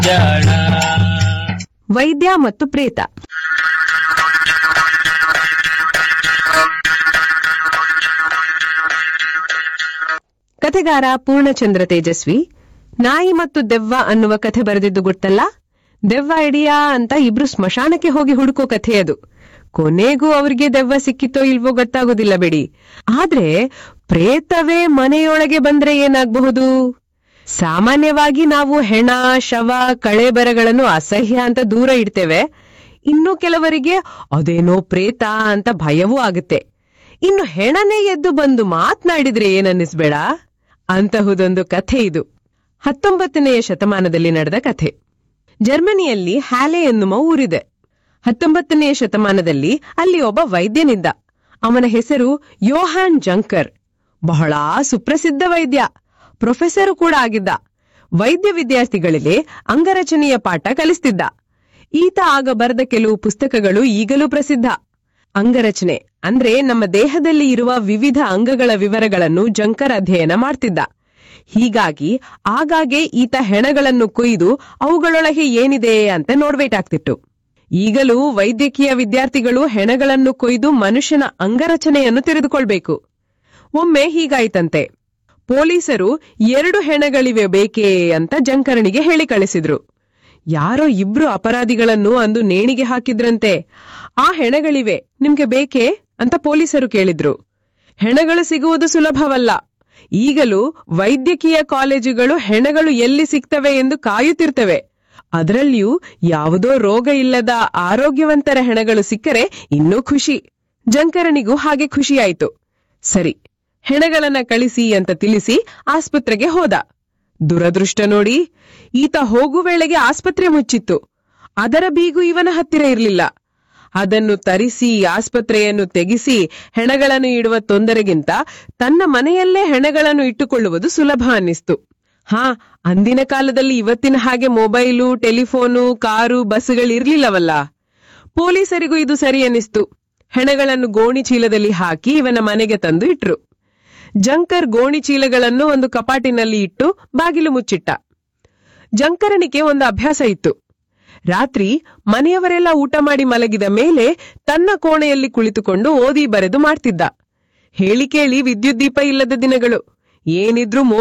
ಜಾಣ ವೈದ್ಯ ಮತ್ತು ಪ್ರೇತ ಕಥೆಗಾರ ಪೂರ್ಣಚಂದ್ರ ತೇಜಸ್ವಿ ನಾಯಿ ಮತ್ತು ದೆವ್ವ ಅನ್ನುವ ಕಥೆ ಬರೆದಿದ್ದು ಗೊತ್ತಲ್ಲ ದೆವ್ವ ಇಡಿಯಾ ಅಂತ ಇಬ್ರು ಸ್ಮಶಾನಕ್ಕೆ ಹೋಗಿ ಹುಡುಕೋ ಕಥೆ ಅದು ಕೊನೆಗೂ ಅವ್ರಿಗೆ ದೆವ್ವ ಸಿಕ್ಕಿತೋ ಇಲ್ವೋ ಗೊತ್ತಾಗೋದಿಲ್ಲ ಬಿಡಿ ಆದ್ರೆ ಪ್ರೇತವೇ ಮನೆಯೊಳಗೆ ಬಂದ್ರೆ ಏನಾಗಬಹುದು ಸಾಮಾನ್ಯವಾಗಿ ನಾವು ಹೆಣ ಶವ ಕಳೆಬರಗಳನ್ನು ಅಸಹ್ಯ ಅಂತ ದೂರ ಇಡ್ತೇವೆ ಇನ್ನು ಕೆಲವರಿಗೆ ಅದೇನೋ ಪ್ರೇತ ಅಂತ ಭಯವೂ ಆಗುತ್ತೆ ಇನ್ನು ಹೆಣನೇ ಎದ್ದು ಬಂದು ಮಾತ್ನಾಡಿದ್ರೆ ಏನನ್ನಿಸ್ಬೇಡ ಅಂತಹುದೊಂದು ಕಥೆ ಇದು ಹತ್ತೊಂಬತ್ತನೆಯ ಶತಮಾನದಲ್ಲಿ ನಡೆದ ಕಥೆ ಜರ್ಮನಿಯಲ್ಲಿ ಹ್ಯಾಲೆ ಎನ್ನುವ ಊರಿದೆ ಹತ್ತೊಂಬತ್ತನೆಯ ಶತಮಾನದಲ್ಲಿ ಅಲ್ಲಿ ಒಬ್ಬ ವೈದ್ಯನಿದ್ದ ಅವನ ಹೆಸರು ಯೋಹಾನ್ ಜಂಕರ್ ಬಹಳ ಸುಪ್ರಸಿದ್ಧ ವೈದ್ಯ ಪ್ರೊಫೆಸರ್ ಕೂಡ ಆಗಿದ್ದ ವೈದ್ಯ ವಿದ್ಯಾರ್ಥಿಗಳಿಗೆ ಅಂಗರಚನೆಯ ಪಾಠ ಕಲಿಸ್ತಿದ್ದ ಈತ ಆಗ ಬರೆದ ಕೆಲವು ಪುಸ್ತಕಗಳು ಈಗಲೂ ಪ್ರಸಿದ್ಧ ಅಂಗರಚನೆ ಅಂದ್ರೆ ನಮ್ಮ ದೇಹದಲ್ಲಿ ಇರುವ ವಿವಿಧ ಅಂಗಗಳ ವಿವರಗಳನ್ನು ಜಂಕರ್ ಅಧ್ಯಯನ ಮಾಡ್ತಿದ್ದ ಹೀಗಾಗಿ ಆಗಾಗ್ಗೆ ಈತ ಹೆಣಗಳನ್ನು ಕೊಯ್ದು ಅವುಗಳೊಳಗೆ ಏನಿದೆ ಅಂತ ನೋಡ್ಬೇಕಾಗ್ತಿತ್ತು ಈಗಲೂ ವೈದ್ಯಕೀಯ ವಿದ್ಯಾರ್ಥಿಗಳು ಹೆಣಗಳನ್ನು ಕೊಯ್ದು ಮನುಷ್ಯನ ಅಂಗರಚನೆಯನ್ನು ತಿಳಿದುಕೊಳ್ಬೇಕು ಒಮ್ಮೆ ಹೀಗಾಯ್ತಂತೆ ಪೊಲೀಸರು ಎರಡು ಹೆಣಗಳಿವೆ ಬೇಕೇ ಅಂತ ಜಂಕರನಿಗೆ ಹೇಳಿ ಕಳಿಸಿದ್ರು ಯಾರೋ ಇಬ್ರು ಅಪರಾಧಿಗಳನ್ನು ಅಂದು ನೇಣಿಗೆ ಹಾಕಿದ್ರಂತೆ ಆ ಹೆಣಗಳಿವೆ ನಿಮ್ಗೆ ಬೇಕೇ ಅಂತ ಪೊಲೀಸರು ಕೇಳಿದ್ರು ಹೆಣಗಳು ಸಿಗುವುದು ಸುಲಭವಲ್ಲ ಈಗಲೂ ವೈದ್ಯಕೀಯ ಕಾಲೇಜುಗಳು ಹೆಣಗಳು ಎಲ್ಲಿ ಸಿಗ್ತವೆ ಎಂದು ಕಾಯುತ್ತಿರ್ತವೆ ಅದರಲ್ಲಿಯೂ ಯಾವುದೋ ರೋಗ ಇಲ್ಲದ ಆರೋಗ್ಯವಂತರ ಹೆಣಗಳು ಸಿಕ್ಕರೆ ಇನ್ನೂ ಖುಷಿ ಜಂಕರನಿಗೂ ಹಾಗೆ ಖುಷಿಯಾಯ್ತು ಸರಿ ಹೆಣಗಳನ್ನ ಕಳಿಸಿ ಅಂತ ತಿಳಿಸಿ ಆಸ್ಪತ್ರೆಗೆ ಹೋದ ದುರದೃಷ್ಟ ನೋಡಿ ಈತ ಹೋಗು ವೇಳೆಗೆ ಆಸ್ಪತ್ರೆ ಮುಚ್ಚಿತ್ತು ಅದರ ಬೀಗು ಇವನ ಹತ್ತಿರ ಇರಲಿಲ್ಲ ಅದನ್ನು ತರಿಸಿ ಆಸ್ಪತ್ರೆಯನ್ನು ತೆಗಿಸಿ ಹೆಣಗಳನ್ನು ಇಡುವ ತೊಂದರೆಗಿಂತ ತನ್ನ ಮನೆಯಲ್ಲೇ ಹೆಣಗಳನ್ನು ಇಟ್ಟುಕೊಳ್ಳುವುದು ಸುಲಭ ಅನ್ನಿಸ್ತು ಹಾ ಅಂದಿನ ಕಾಲದಲ್ಲಿ ಇವತ್ತಿನ ಹಾಗೆ ಮೊಬೈಲು ಟೆಲಿಫೋನು ಕಾರು ಬಸ್ಗಳಿರ್ಲಿಲ್ಲವಲ್ಲ ಪೊಲೀಸರಿಗೂ ಇದು ಸರಿ ಅನ್ನಿಸ್ತು ಹೆಣಗಳನ್ನು ಗೋಣಿ ಚೀಲದಲ್ಲಿ ಹಾಕಿ ಇವನ ಮನೆಗೆ ತಂದು ಇಟ್ರು ಜಂಕರ್ ಗೋಣಿ ಚೀಲಗಳನ್ನು ಒಂದು ಕಪಾಟಿನಲ್ಲಿ ಇಟ್ಟು ಬಾಗಿಲು ಮುಚ್ಚಿಟ್ಟ ಜಂಕರನಿಗೆ ಒಂದು ಅಭ್ಯಾಸ ಇತ್ತು ರಾತ್ರಿ ಮನೆಯವರೆಲ್ಲ ಊಟ ಮಾಡಿ ಮಲಗಿದ ಮೇಲೆ ತನ್ನ ಕೋಣೆಯಲ್ಲಿ ಕುಳಿತುಕೊಂಡು ಓದಿ ಬರೆದು ಮಾಡ್ತಿದ್ದ ಹೇಳಿ ಕೇಳಿ ವಿದ್ಯುತ್ ದೀಪ ಇಲ್ಲದ ದಿನಗಳು ಏನಿದ್ರೂ